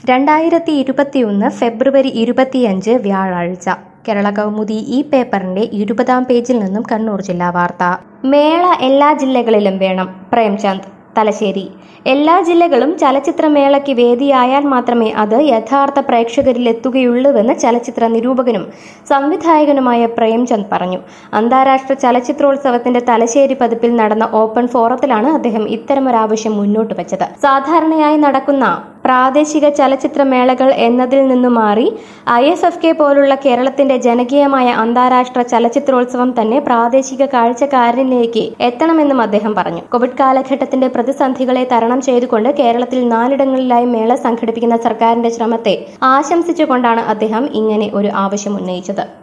രണ്ടായിരത്തി ഇരുപത്തിയൊന്ന് ഫെബ്രുവരി ഇരുപത്തിയഞ്ച് വ്യാഴാഴ്ച കേരള കൗമുദി ഈ പേപ്പറിന്റെ ഇരുപതാം പേജിൽ നിന്നും കണ്ണൂർ ജില്ലാ വാർത്ത മേള എല്ലാ ജില്ലകളിലും വേണം പ്രേംചന്ദ് തലശ്ശേരി എല്ലാ ജില്ലകളും ചലച്ചിത്രമേളയ്ക്ക് വേദിയായാൽ മാത്രമേ അത് യഥാർത്ഥ പ്രേക്ഷകരിൽ എത്തുകയുള്ളൂവെന്ന് ചലച്ചിത്ര നിരൂപകനും സംവിധായകനുമായ പ്രേംചന്ദ് പറഞ്ഞു അന്താരാഷ്ട്ര ചലച്ചിത്രോത്സവത്തിന്റെ തലശ്ശേരി പതിപ്പിൽ നടന്ന ഓപ്പൺ ഫോറത്തിലാണ് അദ്ദേഹം ഇത്തരമൊരാവശ്യം മുന്നോട്ട് വെച്ചത് സാധാരണയായി നടക്കുന്ന പ്രാദേശിക ചലച്ചിത്രമേളകൾ എന്നതിൽ നിന്നു മാറി ഐ എഫ് എഫ് കെ പോലുള്ള കേരളത്തിന്റെ ജനകീയമായ അന്താരാഷ്ട്ര ചലച്ചിത്രോത്സവം തന്നെ പ്രാദേശിക കാഴ്ചക്കാരനിലേക്ക് എത്തണമെന്നും അദ്ദേഹം പറഞ്ഞു കോവിഡ് കാലഘട്ടത്തിന്റെ പ്രതിസന്ധികളെ തരണം ചെയ്തുകൊണ്ട് കേരളത്തിൽ നാലിടങ്ങളിലായി മേള സംഘടിപ്പിക്കുന്ന സർക്കാരിന്റെ ശ്രമത്തെ ആശംസിച്ചുകൊണ്ടാണ് അദ്ദേഹം ഇങ്ങനെ ഒരു ആവശ്യം ഉന്നയിച്ചത്